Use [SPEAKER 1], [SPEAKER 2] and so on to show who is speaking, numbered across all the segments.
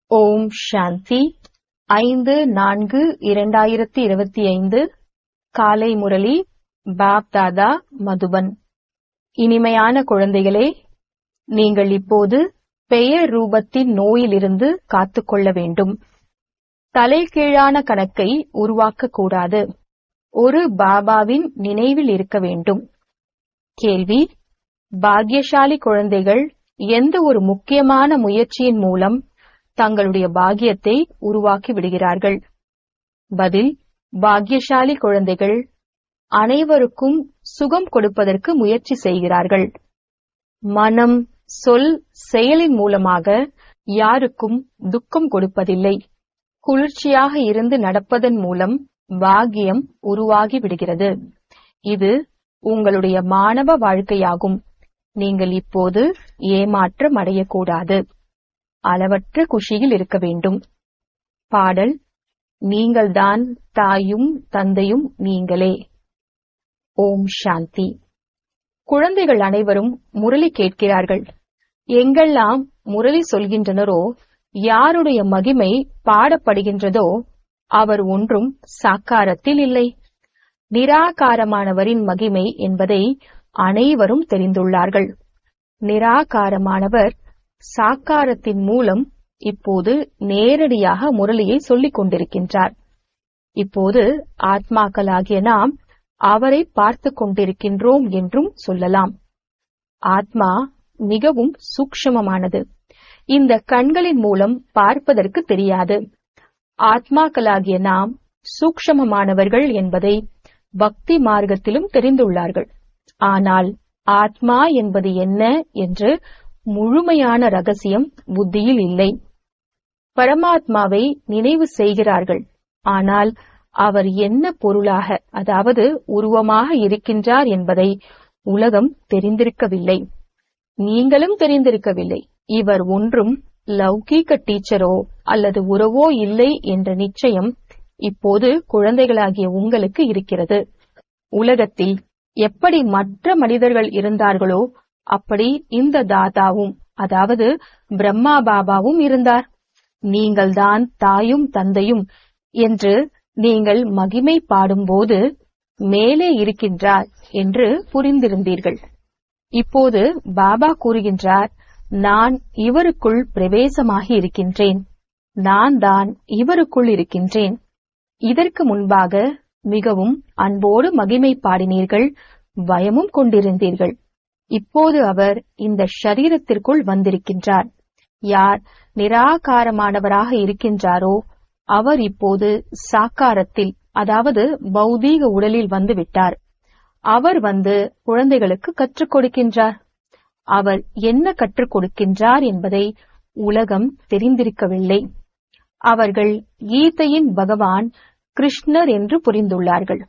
[SPEAKER 1] ஓம் சாந்தி ஐந்து நான்கு இரண்டாயிரத்தி இருபத்தி ஐந்து காலை முரளி பாப் தாதா மதுபன் இனிமையான குழந்தைகளே நீங்கள் இப்போது பெயர் ரூபத்தின் நோயிலிருந்து காத்துக்கொள்ள வேண்டும் தலைகீழான கணக்கை உருவாக்கக்கூடாது ஒரு பாபாவின் நினைவில் இருக்க வேண்டும் கேள்வி பாக்யசாலி குழந்தைகள் எந்த ஒரு முக்கியமான முயற்சியின் மூலம் தங்களுடைய பாக்கியத்தை உருவாக்கி விடுகிறார்கள் பதில் பாக்யசாலி குழந்தைகள் அனைவருக்கும் சுகம் கொடுப்பதற்கு முயற்சி செய்கிறார்கள் மனம் சொல் செயலின் மூலமாக யாருக்கும் துக்கம் கொடுப்பதில்லை குளிர்ச்சியாக இருந்து நடப்பதன் மூலம் பாக்கியம் உருவாகி விடுகிறது இது உங்களுடைய மாணவ வாழ்க்கையாகும் நீங்கள் இப்போது ஏமாற்றம் அடையக்கூடாது அளவற்ற குஷியில் இருக்க வேண்டும் பாடல் நீங்கள்தான் தாயும் தந்தையும் நீங்களே ஓம் சாந்தி குழந்தைகள் அனைவரும் முரளி கேட்கிறார்கள் எங்கெல்லாம் முரளி சொல்கின்றனரோ யாருடைய மகிமை பாடப்படுகின்றதோ அவர் ஒன்றும் சாக்காரத்தில் இல்லை நிராகாரமானவரின் மகிமை என்பதை அனைவரும் தெரிந்துள்ளார்கள் நிராகாரமானவர் சாக்காரத்தின் மூலம் இப்போது நேரடியாக முரளியை சொல்லிக் கொண்டிருக்கின்றார் இப்போது ஆத்மாக்களாகிய நாம் அவரை பார்த்து கொண்டிருக்கின்றோம் என்றும் சொல்லலாம் ஆத்மா மிகவும் சூக்ஷமமானது இந்த கண்களின் மூலம் பார்ப்பதற்கு தெரியாது ஆத்மாக்களாகிய நாம் சூக்ஷமமானவர்கள் என்பதை பக்தி மார்க்கத்திலும் தெரிந்துள்ளார்கள் ஆனால் ஆத்மா என்பது என்ன என்று முழுமையான ரகசியம் புத்தியில் இல்லை பரமாத்மாவை நினைவு செய்கிறார்கள் ஆனால் அவர் என்ன பொருளாக அதாவது உருவமாக இருக்கின்றார் என்பதை உலகம் தெரிந்திருக்கவில்லை நீங்களும் தெரிந்திருக்கவில்லை இவர் ஒன்றும் லௌகீக டீச்சரோ அல்லது உறவோ இல்லை என்ற நிச்சயம் இப்போது குழந்தைகளாகிய உங்களுக்கு இருக்கிறது உலகத்தில் எப்படி மற்ற மனிதர்கள் இருந்தார்களோ அப்படி இந்த தாதாவும் அதாவது பிரம்மா பாபாவும் இருந்தார் நீங்கள்தான் தாயும் தந்தையும் என்று நீங்கள் மகிமை பாடும்போது மேலே இருக்கின்றார் என்று புரிந்திருந்தீர்கள் இப்போது பாபா கூறுகின்றார் நான் இவருக்குள் பிரவேசமாகி இருக்கின்றேன் நான் தான் இவருக்குள் இருக்கின்றேன் இதற்கு முன்பாக மிகவும் அன்போடு மகிமை பாடினீர்கள் பயமும் கொண்டிருந்தீர்கள் இப்போது அவர் இந்த ஷரீரத்திற்குள் வந்திருக்கின்றார் யார் நிராகாரமானவராக இருக்கின்றாரோ அவர் இப்போது சாக்காரத்தில் அதாவது பௌதீக உடலில் வந்து விட்டார் அவர் வந்து குழந்தைகளுக்கு கற்றுக் கொடுக்கின்றார் அவர் என்ன கற்றுக் கொடுக்கின்றார் என்பதை உலகம் தெரிந்திருக்கவில்லை அவர்கள் கீதையின் பகவான் கிருஷ்ணர் என்று புரிந்துள்ளார்கள்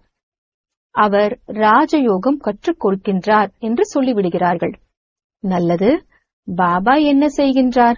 [SPEAKER 1] அவர் ராஜயோகம் கற்றுக் கொடுக்கின்றார் என்று சொல்லிவிடுகிறார்கள் நல்லது பாபா என்ன செய்கின்றார்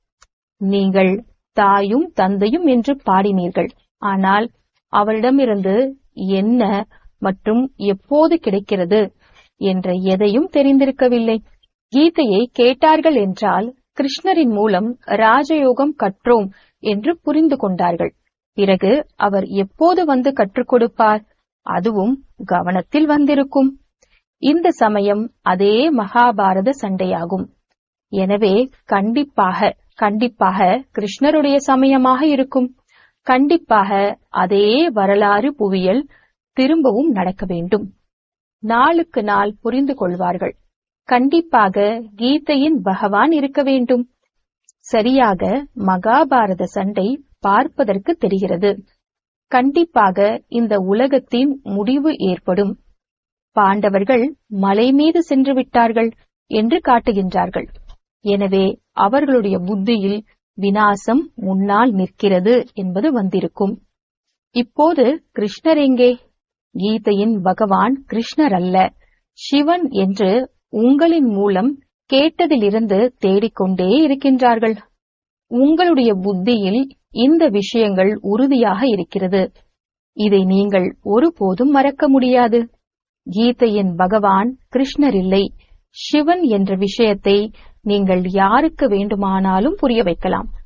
[SPEAKER 1] நீங்கள் தாயும் தந்தையும் என்று பாடினீர்கள் ஆனால் அவரிடமிருந்து என்ன மற்றும் எப்போது கிடைக்கிறது என்ற எதையும் தெரிந்திருக்கவில்லை கீதையை கேட்டார்கள் என்றால் கிருஷ்ணரின் மூலம் ராஜயோகம் கற்றோம் என்று புரிந்து கொண்டார்கள் பிறகு அவர் எப்போது வந்து கற்றுக் கொடுப்பார் அதுவும் கவனத்தில் வந்திருக்கும் இந்த சமயம் அதே மகாபாரத சண்டையாகும் எனவே கண்டிப்பாக கண்டிப்பாக கிருஷ்ணருடைய சமயமாக இருக்கும் கண்டிப்பாக அதே வரலாறு புவியல் திரும்பவும் நடக்க வேண்டும் நாளுக்கு நாள் புரிந்து கொள்வார்கள் கண்டிப்பாக கீதையின் பகவான் இருக்க வேண்டும் சரியாக மகாபாரத சண்டை பார்ப்பதற்கு தெரிகிறது கண்டிப்பாக இந்த உலகத்தின் முடிவு ஏற்படும் பாண்டவர்கள் மலை மீது சென்று விட்டார்கள் என்று காட்டுகின்றார்கள் எனவே அவர்களுடைய புத்தியில் வினாசம் முன்னால் நிற்கிறது என்பது வந்திருக்கும் இப்போது கிருஷ்ணர் எங்கே கீதையின் பகவான் கிருஷ்ணர் அல்ல சிவன் என்று உங்களின் மூலம் கேட்டதிலிருந்து தேடிக்கொண்டே இருக்கின்றார்கள் உங்களுடைய புத்தியில் இந்த விஷயங்கள் உறுதியாக இருக்கிறது இதை நீங்கள் ஒருபோதும் மறக்க முடியாது கீதையின் பகவான் கிருஷ்ணர் இல்லை சிவன் என்ற விஷயத்தை நீங்கள் யாருக்கு வேண்டுமானாலும் புரிய வைக்கலாம்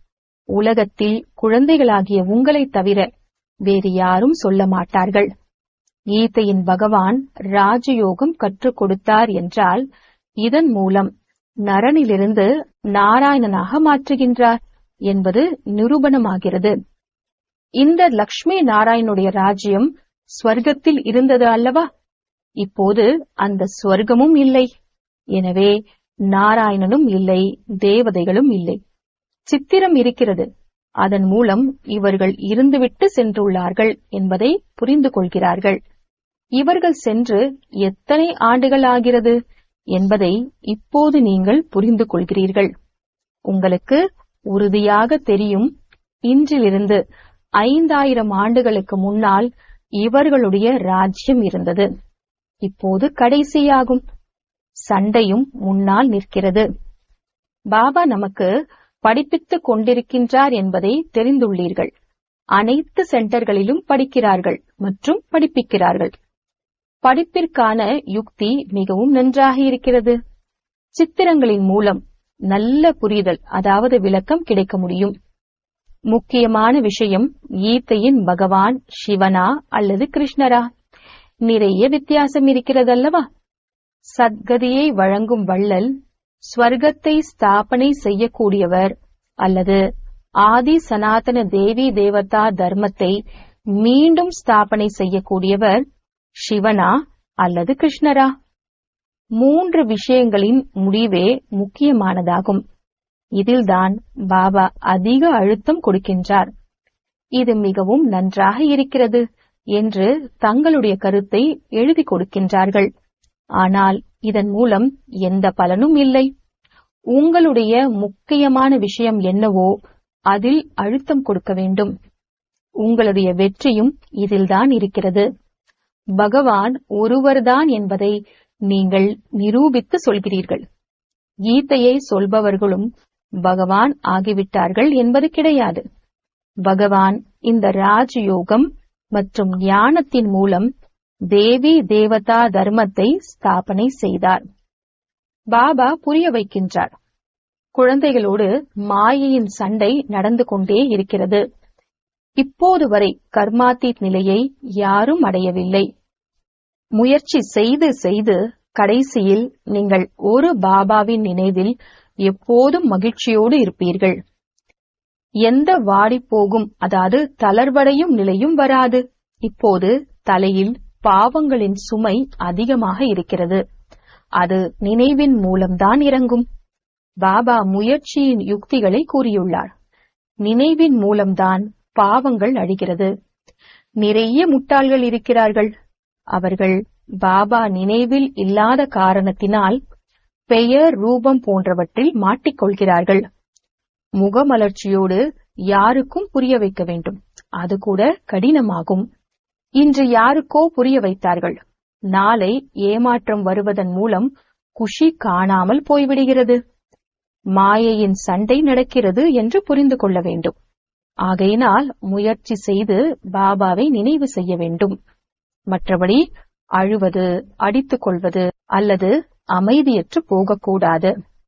[SPEAKER 1] உலகத்தில் குழந்தைகளாகிய உங்களைத் தவிர வேறு யாரும் சொல்ல மாட்டார்கள் கீதையின் பகவான் ராஜயோகம் கற்றுக் கொடுத்தார் என்றால் இதன் மூலம் நரனிலிருந்து நாராயணனாக மாற்றுகின்றார் என்பது நிரூபணமாகிறது இந்த லக்ஷ்மி நாராயணுடைய ராஜ்யம் ஸ்வர்க்கத்தில் இருந்தது அல்லவா இப்போது அந்த ஸ்வர்க்கமும் இல்லை எனவே நாராயணனும் இல்லை தேவதைகளும் இல்லை சித்திரம் இருக்கிறது அதன் மூலம் இவர்கள் இருந்துவிட்டு சென்றுள்ளார்கள் என்பதை புரிந்து கொள்கிறார்கள் இவர்கள் சென்று எத்தனை ஆண்டுகள் ஆகிறது என்பதை இப்போது நீங்கள் புரிந்து கொள்கிறீர்கள் உங்களுக்கு உறுதியாக தெரியும் இன்றிலிருந்து ஐந்தாயிரம் ஆண்டுகளுக்கு முன்னால் இவர்களுடைய ராஜ்யம் இருந்தது இப்போது கடைசியாகும் சண்டையும் முன்னால் நிற்கிறது பாபா நமக்கு படிப்பித்துக் கொண்டிருக்கின்றார் என்பதை தெரிந்துள்ளீர்கள் அனைத்து சென்டர்களிலும் படிக்கிறார்கள் மற்றும் படிப்பிக்கிறார்கள் படிப்பிற்கான யுக்தி மிகவும் நன்றாக இருக்கிறது சித்திரங்களின் மூலம் நல்ல புரிதல் அதாவது விளக்கம் கிடைக்க முடியும் முக்கியமான விஷயம் கீதையின் பகவான் சிவனா அல்லது கிருஷ்ணரா நிறைய வித்தியாசம் இருக்கிறதல்லவா சத்கதியை வழங்கும் வள்ளல் ஸ்வர்க்கத்தை ஸ்தாபனை செய்யக்கூடியவர் அல்லது ஆதி சனாதன தேவி தேவதா தர்மத்தை மீண்டும் ஸ்தாபனை செய்யக்கூடியவர் சிவனா அல்லது கிருஷ்ணரா மூன்று விஷயங்களின் முடிவே முக்கியமானதாகும் இதில்தான் பாபா அதிக அழுத்தம் கொடுக்கின்றார் இது மிகவும் நன்றாக இருக்கிறது என்று தங்களுடைய கருத்தை எழுதி கொடுக்கின்றார்கள் ஆனால் இதன் மூலம் எந்த பலனும் இல்லை உங்களுடைய முக்கியமான விஷயம் என்னவோ அதில் அழுத்தம் கொடுக்க வேண்டும் உங்களுடைய வெற்றியும் இதில்தான் இருக்கிறது பகவான் ஒருவர்தான் என்பதை நீங்கள் நிரூபித்து சொல்கிறீர்கள் கீதையை சொல்பவர்களும் பகவான் ஆகிவிட்டார்கள் என்பது கிடையாது பகவான் இந்த ராஜயோகம் மற்றும் ஞானத்தின் மூலம் தேவி தேவதா தர்மத்தை ஸ்தாபனை செய்தார் பாபா புரிய வைக்கின்றார் குழந்தைகளோடு மாயையின் சண்டை நடந்து கொண்டே இருக்கிறது இப்போது வரை கர்மாத்தீத் நிலையை யாரும் அடையவில்லை முயற்சி செய்து செய்து கடைசியில் நீங்கள் ஒரு பாபாவின் நினைவில் எப்போதும் மகிழ்ச்சியோடு இருப்பீர்கள் எந்த வாடிப்போகும் அதாவது தளர்வடையும் நிலையும் வராது இப்போது தலையில் பாவங்களின் சுமை அதிகமாக இருக்கிறது அது நினைவின் மூலம்தான் இறங்கும் பாபா முயற்சியின் யுக்திகளை கூறியுள்ளார் நினைவின் மூலம்தான் பாவங்கள் அழிகிறது நிறைய முட்டாள்கள் இருக்கிறார்கள் அவர்கள் பாபா நினைவில் இல்லாத காரணத்தினால் பெயர் ரூபம் போன்றவற்றில் மாட்டிக்கொள்கிறார்கள் முகமலர்ச்சியோடு யாருக்கும் புரிய வைக்க வேண்டும் அது கூட கடினமாகும் இன்று யாருக்கோ புரிய வைத்தார்கள் நாளை ஏமாற்றம் வருவதன் மூலம் குஷி காணாமல் போய்விடுகிறது மாயையின் சண்டை நடக்கிறது என்று புரிந்து கொள்ள வேண்டும் ஆகையினால் முயற்சி செய்து பாபாவை நினைவு செய்ய வேண்டும் மற்றபடி அழுவது அடித்துக் கொள்வது அல்லது அமைதியற்று போகக்கூடாது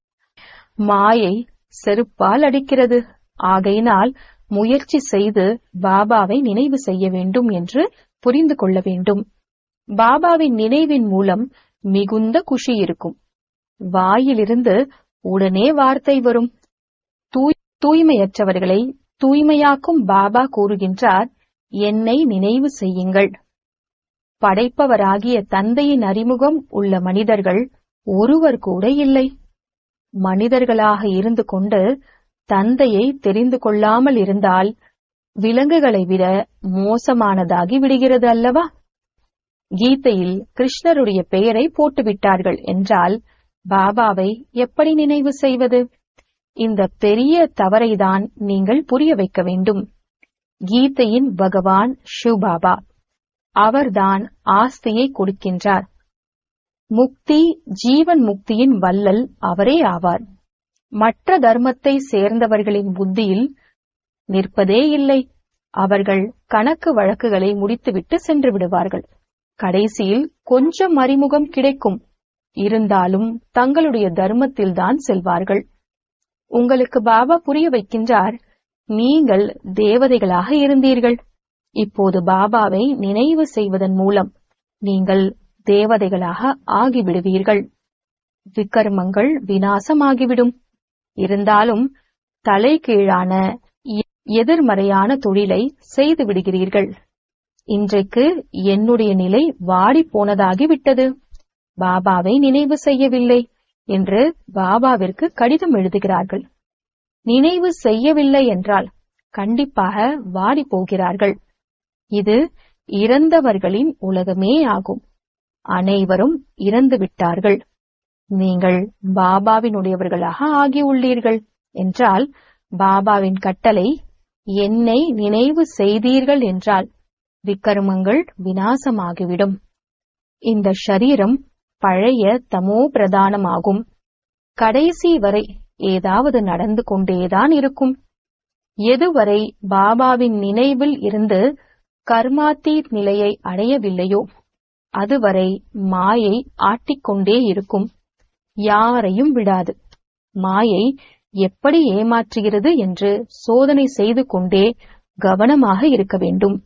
[SPEAKER 1] மாயை செருப்பால் அடிக்கிறது ஆகையினால் முயற்சி செய்து பாபாவை நினைவு செய்ய வேண்டும் என்று புரிந்து கொள்ள வேண்டும் பாபாவின் நினைவின் மூலம் மிகுந்த குஷி இருக்கும் வாயிலிருந்து உடனே வார்த்தை வரும் தூய் தூய்மையற்றவர்களை தூய்மையாக்கும் பாபா கூறுகின்றார் என்னை நினைவு செய்யுங்கள் படைப்பவராகிய தந்தையின் அறிமுகம் உள்ள மனிதர்கள் ஒருவர் கூட இல்லை மனிதர்களாக இருந்து கொண்டு தந்தையை தெரிந்து கொள்ளாமல் இருந்தால் விலங்குகளை விட மோசமானதாகி விடுகிறது அல்லவா கீதையில் கிருஷ்ணருடைய பெயரை போட்டுவிட்டார்கள் என்றால் பாபாவை எப்படி நினைவு செய்வது இந்த பெரிய தவறைதான் நீங்கள் புரிய வைக்க வேண்டும் கீதையின் பகவான் சிவபாபா அவர்தான் ஆஸ்தியை கொடுக்கின்றார் முக்தி ஜீவன் முக்தியின் வல்லல் அவரே ஆவார் மற்ற தர்மத்தை சேர்ந்தவர்களின் புத்தியில் நிற்பதே இல்லை அவர்கள் கணக்கு வழக்குகளை முடித்துவிட்டு சென்று விடுவார்கள் கடைசியில் கொஞ்சம் அறிமுகம் கிடைக்கும் இருந்தாலும் தங்களுடைய தர்மத்தில்தான் செல்வார்கள் உங்களுக்கு பாபா புரிய வைக்கின்றார் நீங்கள் தேவதைகளாக இருந்தீர்கள் இப்போது பாபாவை நினைவு செய்வதன் மூலம் நீங்கள் தேவதைகளாக ஆகிவிடுவீர்கள் விக்கர்மங்கள் வினாசமாகிவிடும் இருந்தாலும் தலைகீழான எ- எதிர்மறையான தொழிலை செய்து விடுகிறீர்கள் இன்றைக்கு என்னுடைய நிலை வாடி போனதாகிவிட்டது பாபாவை நினைவு செய்யவில்லை என்று பாபாவிற்கு கடிதம் எழுதுகிறார்கள் நினைவு செய்யவில்லை என்றால் கண்டிப்பாக வாடி போகிறார்கள் இது இறந்தவர்களின் உலகமே ஆகும் அனைவரும் இறந்து விட்டார்கள் நீங்கள் பாபாவினுடையவர்களாக ஆகியுள்ளீர்கள் என்றால் பாபாவின் கட்டளை என்னை நினைவு செய்தீர்கள் என்றால் விக்கர்மங்கள் வினாசமாகிவிடும் இந்த ஷரீரம் பழைய தமோ பிரதானமாகும் கடைசி வரை ஏதாவது நடந்து கொண்டேதான் இருக்கும் எதுவரை பாபாவின் நினைவில் இருந்து கர்மாத்தீத் நிலையை அடையவில்லையோ அதுவரை மாயை ஆட்டிக்கொண்டே இருக்கும் யாரையும் விடாது மாயை எப்படி ஏமாற்றுகிறது என்று சோதனை செய்து கொண்டே கவனமாக இருக்க வேண்டும்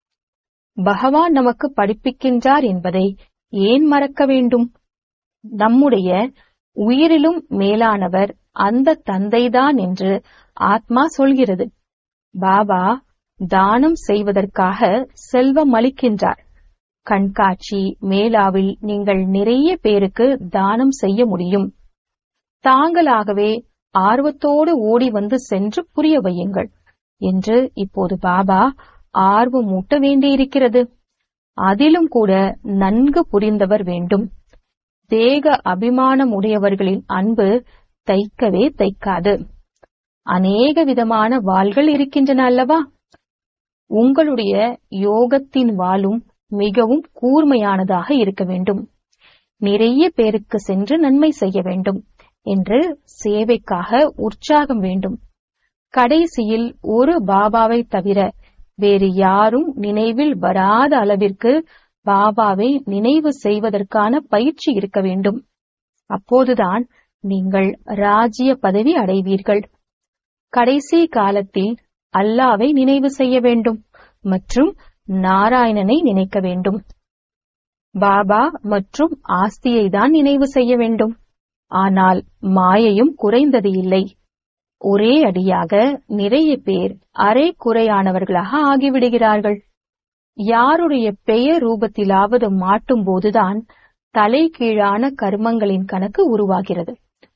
[SPEAKER 1] பகவான் நமக்கு படிப்பிக்கின்றார் என்பதை ஏன் மறக்க வேண்டும் நம்முடைய உயிரிலும் மேலானவர் அந்த தந்தைதான் என்று ஆத்மா சொல்கிறது பாபா தானம் செய்வதற்காக செல்வம் அளிக்கின்றார் கண்காட்சி மேலாவில் நீங்கள் நிறைய பேருக்கு தானம் செய்ய முடியும் தாங்களாகவே ஆர்வத்தோடு ஓடி வந்து சென்று புரிய வையுங்கள் என்று இப்போது பாபா ஆர்வமூட்ட வேண்டியிருக்கிறது அதிலும் கூட நன்கு புரிந்தவர் வேண்டும் தேக அபிமானம் உடையவர்களின் அன்பு தைக்கவே தைக்காது அநேக விதமான வாள்கள் இருக்கின்றன அல்லவா உங்களுடைய யோகத்தின் வாளும் மிகவும் கூர்மையானதாக இருக்க வேண்டும் நிறைய பேருக்கு சென்று நன்மை செய்ய வேண்டும் என்று சேவைக்காக உற்சாகம் வேண்டும் கடைசியில் ஒரு பாபாவை தவிர வேறு யாரும் நினைவில் வராத அளவிற்கு பாபாவை நினைவு செய்வதற்கான பயிற்சி இருக்க வேண்டும் அப்போதுதான் நீங்கள் ராஜ்ய பதவி அடைவீர்கள் கடைசி காலத்தில் அல்லாவை நினைவு செய்ய வேண்டும் மற்றும் நாராயணனை நினைக்க வேண்டும் பாபா மற்றும் ஆஸ்தியை தான் நினைவு செய்ய வேண்டும் ஆனால் மாயையும் குறைந்தது இல்லை ஒரே அடியாக நிறைய பேர் அரை குறையானவர்களாக ஆகிவிடுகிறார்கள் யாருடைய பெயர் ரூபத்திலாவது மாட்டும் போதுதான் தலைகீழான கர்மங்களின் கணக்கு உருவாகிறது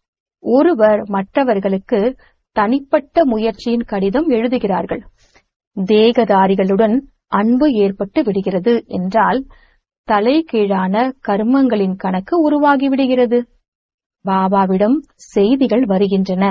[SPEAKER 1] ஒருவர் மற்றவர்களுக்கு தனிப்பட்ட முயற்சியின் கடிதம் எழுதுகிறார்கள் தேகதாரிகளுடன் அன்பு ஏற்பட்டு விடுகிறது என்றால் தலைகீழான கர்மங்களின் கணக்கு உருவாகிவிடுகிறது பாபாவிடம் செய்திகள் வருகின்றன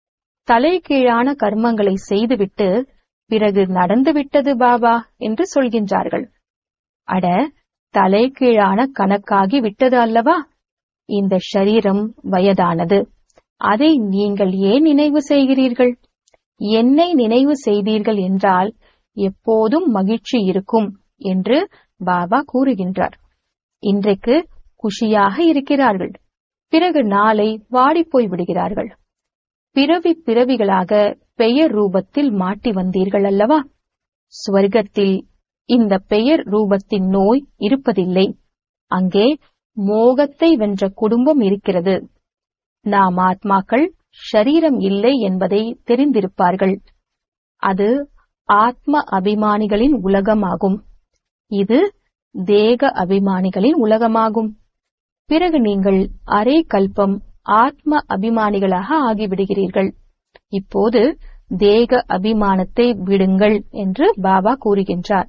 [SPEAKER 1] தலைகீழான கர்மங்களை செய்துவிட்டு பிறகு நடந்துவிட்டது பாபா என்று சொல்கின்றார்கள் அட தலைகீழான கணக்காகி விட்டது அல்லவா இந்த ஷரீரம் வயதானது அதை நீங்கள் ஏன் நினைவு செய்கிறீர்கள் என்னை நினைவு செய்தீர்கள் என்றால் எப்போதும் மகிழ்ச்சி இருக்கும் என்று பாபா கூறுகின்றார் இன்றைக்கு குஷியாக இருக்கிறார்கள் பிறகு நாளை வாடிப்போய் விடுகிறார்கள் பிறவி பிறவிகளாக பெயர் ரூபத்தில் மாட்டி வந்தீர்கள் அல்லவா ஸ்வர்க்கத்தில் இந்த பெயர் ரூபத்தின் நோய் இருப்பதில்லை அங்கே மோகத்தை வென்ற குடும்பம் இருக்கிறது நாம் ஆத்மாக்கள் ஷரீரம் இல்லை என்பதை தெரிந்திருப்பார்கள் அது ஆத்ம அபிமானிகளின் உலகமாகும் இது தேக அபிமானிகளின் உலகமாகும் பிறகு நீங்கள் அரை கல்பம் ஆத்ம அபிமானிகளாக ஆகிவிடுகிறீர்கள் இப்போது தேக அபிமானத்தை விடுங்கள் என்று பாபா கூறுகின்றார்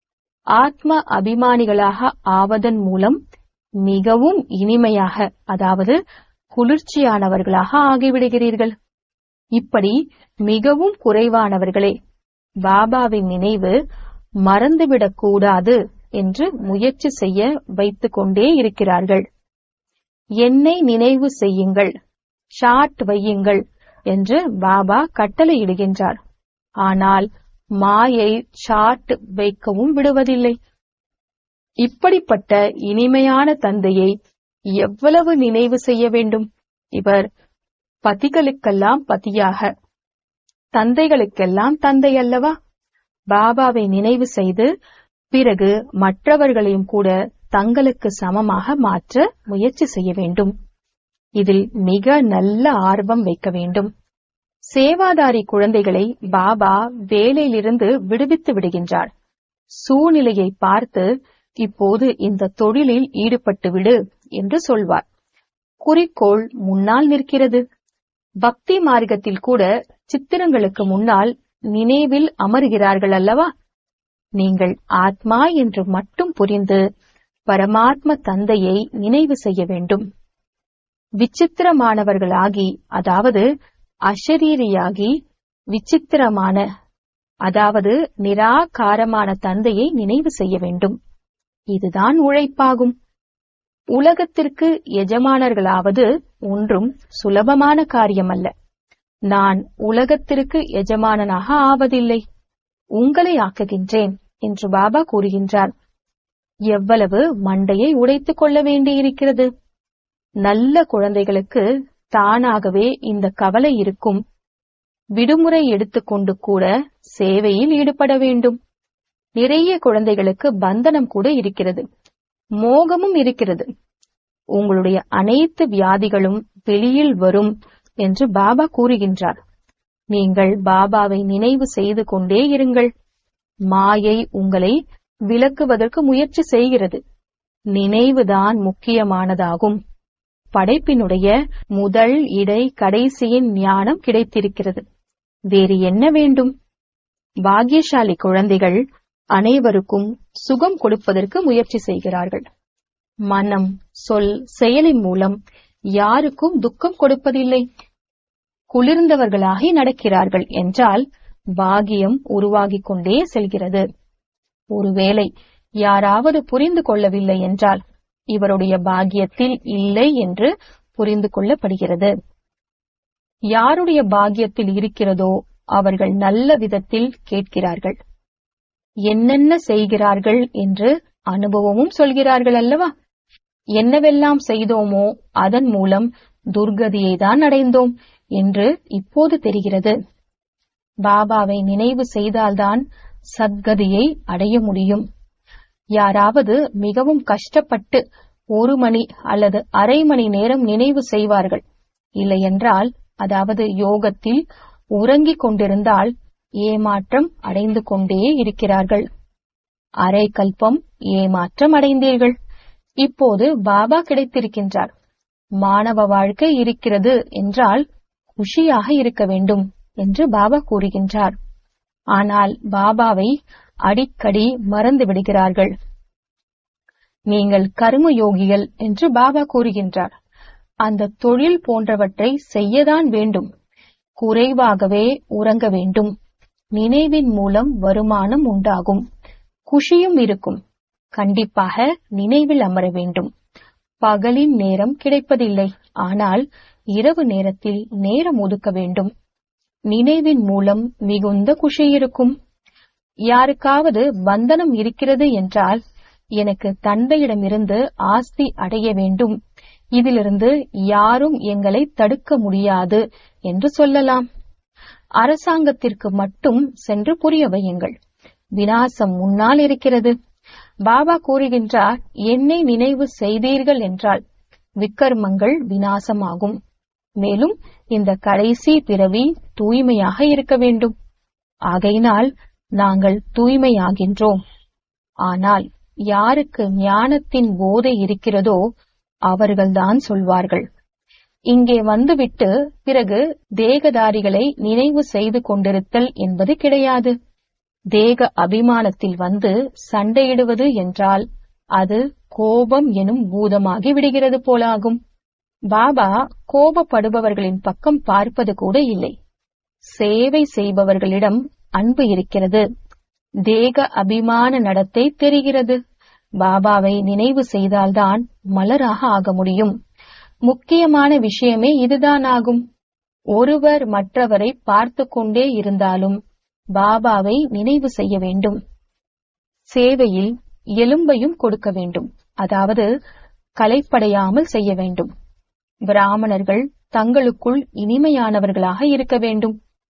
[SPEAKER 1] ஆத்ம அபிமானிகளாக ஆவதன் மூலம் மிகவும் இனிமையாக அதாவது குளிர்ச்சியானவர்களாக ஆகிவிடுகிறீர்கள் இப்படி மிகவும் குறைவானவர்களே பாபாவின் நினைவு மறந்துவிடக் கூடாது என்று முயற்சி செய்ய வைத்துக் கொண்டே இருக்கிறார்கள் என்னை நினைவு செய்யுங்கள் சாட் வையுங்கள் என்று பாபா கட்டளையிடுகின்றார் ஆனால் மாயை சாட் வைக்கவும் விடுவதில்லை இப்படிப்பட்ட இனிமையான தந்தையை எவ்வளவு நினைவு செய்ய வேண்டும் இவர் பதிகளுக்கெல்லாம் பதியாக தந்தைகளுக்கெல்லாம் தந்தை அல்லவா பாபாவை நினைவு செய்து பிறகு மற்றவர்களையும் கூட தங்களுக்கு சமமாக மாற்ற முயற்சி செய்ய வேண்டும் இதில் மிக நல்ல ஆர்வம் வைக்க வேண்டும் சேவாதாரி குழந்தைகளை பாபா வேலையிலிருந்து விடுவித்து விடுகின்றார் சூழ்நிலையை பார்த்து இப்போது இந்த தொழிலில் ஈடுபட்டு விடு என்று சொல்வார் குறிக்கோள் முன்னால் நிற்கிறது பக்தி மார்க்கத்தில் கூட சித்திரங்களுக்கு முன்னால் நினைவில் அமர்கிறார்கள் அல்லவா நீங்கள் ஆத்மா என்று மட்டும் புரிந்து பரமாத்ம தந்தையை நினைவு செய்ய வேண்டும் விசித்திரமானவர்களாகி அதாவது அஷரீரியாகி விசித்திரமான அதாவது நிராகாரமான தந்தையை நினைவு செய்ய வேண்டும் இதுதான் உழைப்பாகும் உலகத்திற்கு எஜமானர்களாவது ஒன்றும் சுலபமான காரியமல்ல நான் உலகத்திற்கு எஜமானனாக ஆவதில்லை உங்களை ஆக்குகின்றேன் என்று பாபா கூறுகின்றார் எவ்வளவு மண்டையை உடைத்துக் கொள்ள வேண்டியிருக்கிறது நல்ல குழந்தைகளுக்கு தானாகவே இந்த கவலை இருக்கும் விடுமுறை எடுத்துக்கொண்டு கூட சேவையில் ஈடுபட வேண்டும் நிறைய குழந்தைகளுக்கு பந்தனம் கூட இருக்கிறது மோகமும் இருக்கிறது உங்களுடைய அனைத்து வியாதிகளும் வெளியில் வரும் என்று பாபா கூறுகின்றார் நீங்கள் பாபாவை நினைவு செய்து கொண்டே இருங்கள் மாயை உங்களை விலக்குவதற்கு முயற்சி செய்கிறது நினைவுதான் முக்கியமானதாகும் படைப்பினுடைய முதல் இடை கடைசியின் ஞானம் கிடைத்திருக்கிறது வேறு என்ன வேண்டும் பாக்கியசாலி குழந்தைகள் அனைவருக்கும் சுகம் கொடுப்பதற்கு முயற்சி செய்கிறார்கள் மனம் சொல் செயலின் மூலம் யாருக்கும் துக்கம் கொடுப்பதில்லை குளிர்ந்தவர்களாகி நடக்கிறார்கள் என்றால் பாகியம் உருவாகிக் கொண்டே செல்கிறது ஒருவேளை யாராவது புரிந்து கொள்ளவில்லை என்றால் இவருடைய பாக்கியத்தில் இல்லை என்று புரிந்து கொள்ளப்படுகிறது யாருடைய பாக்கியத்தில் இருக்கிறதோ அவர்கள் நல்ல விதத்தில் கேட்கிறார்கள் என்னென்ன செய்கிறார்கள் என்று அனுபவமும் சொல்கிறார்கள் அல்லவா என்னவெல்லாம் செய்தோமோ அதன் மூலம் துர்கதியை தான் அடைந்தோம் என்று இப்போது தெரிகிறது பாபாவை நினைவு செய்தால்தான் சத்கதியை அடைய முடியும் யாராவது மிகவும் கஷ்டப்பட்டு ஒரு மணி அல்லது அரை மணி நேரம் நினைவு செய்வார்கள் இல்லையென்றால் அதாவது யோகத்தில் உறங்கிக் கொண்டிருந்தால் ஏமாற்றம் அடைந்து கொண்டே இருக்கிறார்கள் அரை கல்பம் ஏமாற்றம் அடைந்தீர்கள் இப்போது பாபா கிடைத்திருக்கின்றார் மாணவ வாழ்க்கை இருக்கிறது என்றால் குஷியாக இருக்க வேண்டும் என்று பாபா கூறுகின்றார் ஆனால் பாபாவை அடிக்கடி மறந்து விடுகிறார்கள் நீங்கள் கர்ம யோகிகள் என்று பாபா கூறுகின்றார் அந்த தொழில் போன்றவற்றை செய்யதான் வேண்டும் குறைவாகவே உறங்க வேண்டும் நினைவின் மூலம் வருமானம் உண்டாகும் குஷியும் இருக்கும் கண்டிப்பாக நினைவில் அமர வேண்டும் பகலின் நேரம் கிடைப்பதில்லை ஆனால் இரவு நேரத்தில் நேரம் ஒதுக்க வேண்டும் நினைவின் மூலம் மிகுந்த குஷி இருக்கும் யாருக்காவது பந்தனம் இருக்கிறது என்றால் எனக்கு தந்தையிடமிருந்து ஆஸ்தி அடைய வேண்டும் இதிலிருந்து யாரும் எங்களை தடுக்க முடியாது என்று சொல்லலாம் அரசாங்கத்திற்கு மட்டும் சென்று புரிய வையுங்கள் வினாசம் முன்னால் இருக்கிறது பாபா கூறுகின்றார் என்னை நினைவு செய்தீர்கள் என்றால் விக்கர்மங்கள் வினாசமாகும் மேலும் இந்த கடைசி பிறவி தூய்மையாக இருக்க வேண்டும் ஆகையினால் நாங்கள் தூய்மையாகின்றோம் ஆனால் யாருக்கு ஞானத்தின் போதை இருக்கிறதோ அவர்கள்தான் சொல்வார்கள் இங்கே வந்துவிட்டு பிறகு தேகதாரிகளை நினைவு செய்து கொண்டிருத்தல் என்பது கிடையாது தேக அபிமானத்தில் வந்து சண்டையிடுவது என்றால் அது கோபம் எனும் பூதமாகி விடுகிறது போலாகும் பாபா கோபப்படுபவர்களின் பக்கம் பார்ப்பது கூட இல்லை சேவை செய்பவர்களிடம் அன்பு இருக்கிறது தேக அபிமான நடத்தை தெரிகிறது பாபாவை நினைவு செய்தால்தான் மலராக ஆக முடியும் முக்கியமான விஷயமே இதுதான் ஆகும் ஒருவர் மற்றவரை பார்த்து கொண்டே இருந்தாலும் பாபாவை நினைவு செய்ய வேண்டும் சேவையில் எலும்பையும் கொடுக்க வேண்டும் அதாவது கலைப்படையாமல் செய்ய வேண்டும் பிராமணர்கள் தங்களுக்குள் இனிமையானவர்களாக இருக்க வேண்டும்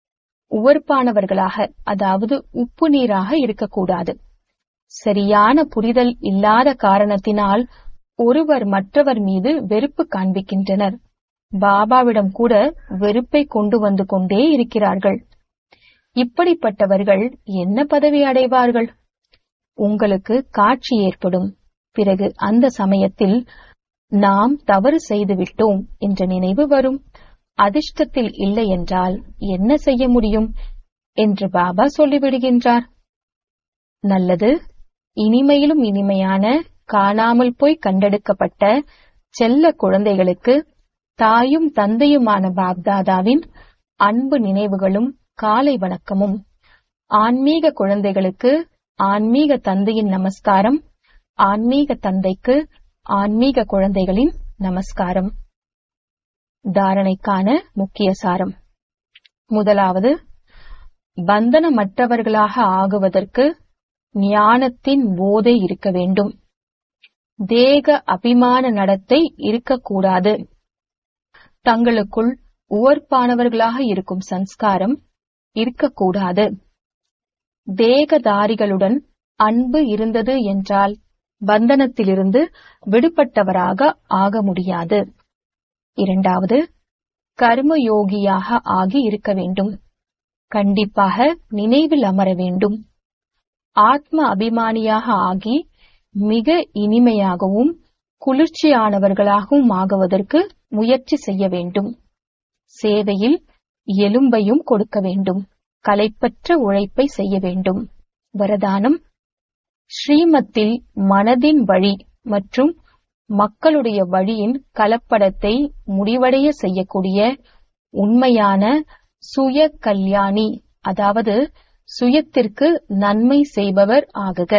[SPEAKER 1] உவர்ப்பானவர்களாக அதாவது உப்பு நீராக இருக்கக்கூடாது சரியான புரிதல் இல்லாத காரணத்தினால் ஒருவர் மற்றவர் மீது வெறுப்பு காண்பிக்கின்றனர் பாபாவிடம் கூட வெறுப்பை கொண்டு வந்து கொண்டே இருக்கிறார்கள் இப்படிப்பட்டவர்கள் என்ன பதவி அடைவார்கள் உங்களுக்கு காட்சி ஏற்படும் பிறகு அந்த சமயத்தில் நாம் தவறு செய்துவிட்டோம் என்ற நினைவு வரும் அதிர்ஷ்டத்தில் இல்லை என்றால் என்ன செய்ய முடியும் என்று பாபா சொல்லிவிடுகின்றார் நல்லது இனிமையிலும் இனிமையான காணாமல் போய் கண்டெடுக்கப்பட்ட செல்ல குழந்தைகளுக்கு தாயும் தந்தையுமான பாப்தாதாவின் அன்பு நினைவுகளும் காலை வணக்கமும் ஆன்மீக குழந்தைகளுக்கு ஆன்மீக தந்தையின் நமஸ்காரம் ஆன்மீக தந்தைக்கு ஆன்மீக குழந்தைகளின் நமஸ்காரம் தாரணைக்கான முக்கிய சாரம் முதலாவது பந்தனமற்றவர்களாக ஆகுவதற்கு ஞானத்தின் போதை இருக்க வேண்டும் தேக அபிமான நடத்தை இருக்கக்கூடாது தங்களுக்குள் உவர்ப்பானவர்களாக இருக்கும் சன்ஸ்காரம் இருக்கக்கூடாது தேகதாரிகளுடன் அன்பு இருந்தது என்றால் பந்தனத்திலிருந்து விடுபட்டவராக ஆக முடியாது இரண்டாவது கர்மயோகியாக ஆகி இருக்க வேண்டும் கண்டிப்பாக நினைவில் அமர வேண்டும் ஆத்ம அபிமானியாக ஆகி மிக இனிமையாகவும் குளிர்ச்சியானவர்களாகவும் ஆகுவதற்கு முயற்சி செய்ய வேண்டும் சேவையில் எலும்பையும் கொடுக்க வேண்டும் கலைப்பற்ற உழைப்பை செய்ய வேண்டும் வரதானம் ஸ்ரீமத்தில் மனதின் வழி மற்றும் மக்களுடைய வழியின் கலப்படத்தை முடிவடைய செய்யக்கூடிய உண்மையான சுய கல்யாணி அதாவது சுயத்திற்கு நன்மை செய்பவர் ஆகுக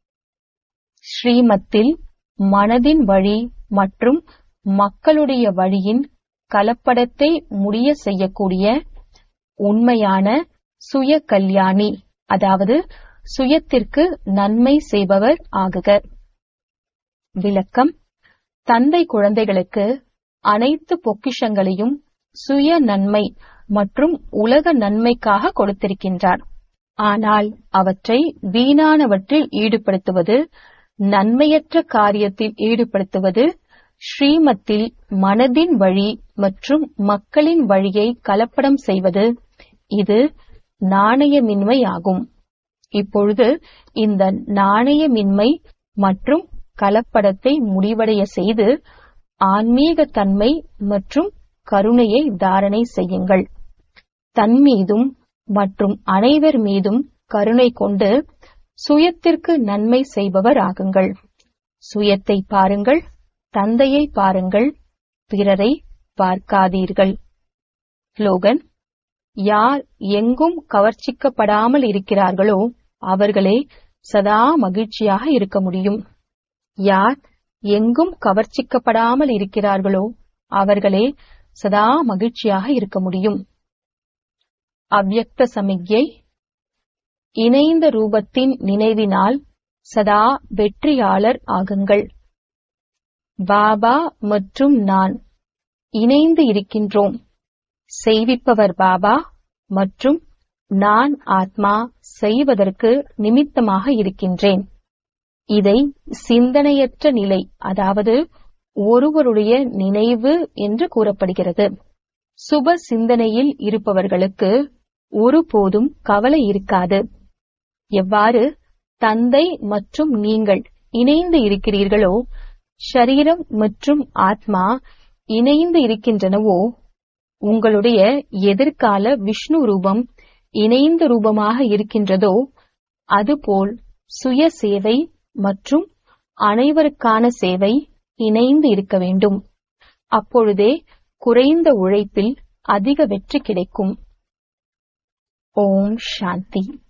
[SPEAKER 1] ஸ்ரீமத்தில் மனதின் வழி மற்றும் மக்களுடைய வழியின் கலப்படத்தை முடிய செய்யக்கூடிய உண்மையான சுய கல்யாணி அதாவது சுயத்திற்கு நன்மை செய்பவர் ஆகுக விளக்கம் தந்தை குழந்தைகளுக்கு அனைத்து பொக்கிஷங்களையும் சுய நன்மை மற்றும் உலக நன்மைக்காக கொடுத்திருக்கின்றார் ஆனால் அவற்றை வீணானவற்றில் ஈடுபடுத்துவது நன்மையற்ற காரியத்தில் ஈடுபடுத்துவது ஸ்ரீமத்தில் மனதின் வழி மற்றும் மக்களின் வழியை கலப்படம் செய்வது இது நாணயமின்மை ஆகும் இப்பொழுது இந்த நாணயமின்மை மற்றும் கலப்படத்தை முடிவடைய செய்து ஆன்மீக தன்மை மற்றும் கருணையை தாரணை செய்யுங்கள் தன் மீதும் மற்றும் அனைவர் மீதும் கருணை கொண்டு சுயத்திற்கு நன்மை செய்பவர் ஆகுங்கள் சுயத்தை பாருங்கள் தந்தையை பாருங்கள் பிறரை பார்க்காதீர்கள் ஸ்லோகன் யார் எங்கும் கவர்ச்சிக்கப்படாமல் இருக்கிறார்களோ அவர்களே சதா மகிழ்ச்சியாக இருக்க முடியும் யார் எங்கும் கவர்ச்சிக்கப்படாமல் இருக்கிறார்களோ அவர்களே சதா மகிழ்ச்சியாக இருக்க முடியும் அவ்யக்த சமிக்ஞை இணைந்த ரூபத்தின் நினைவினால் சதா வெற்றியாளர் ஆகுங்கள் பாபா மற்றும் நான் இணைந்து இருக்கின்றோம் செய்விப்பவர் பாபா மற்றும் நான் ஆத்மா செய்வதற்கு நிமித்தமாக இருக்கின்றேன் இதை சிந்தனையற்ற நிலை அதாவது ஒருவருடைய நினைவு என்று கூறப்படுகிறது சுப சிந்தனையில் இருப்பவர்களுக்கு ஒருபோதும் கவலை இருக்காது எவ்வாறு தந்தை மற்றும் நீங்கள் இணைந்து இருக்கிறீர்களோ ஷரீரம் மற்றும் ஆத்மா இணைந்து இருக்கின்றனவோ உங்களுடைய எதிர்கால விஷ்ணு ரூபம் இணைந்த ரூபமாக இருக்கின்றதோ அதுபோல் சுய சேவை மற்றும் அனைவருக்கான சேவை இணைந்து இருக்க வேண்டும் அப்பொழுதே குறைந்த உழைப்பில் அதிக வெற்றி கிடைக்கும் ஓம் சாந்தி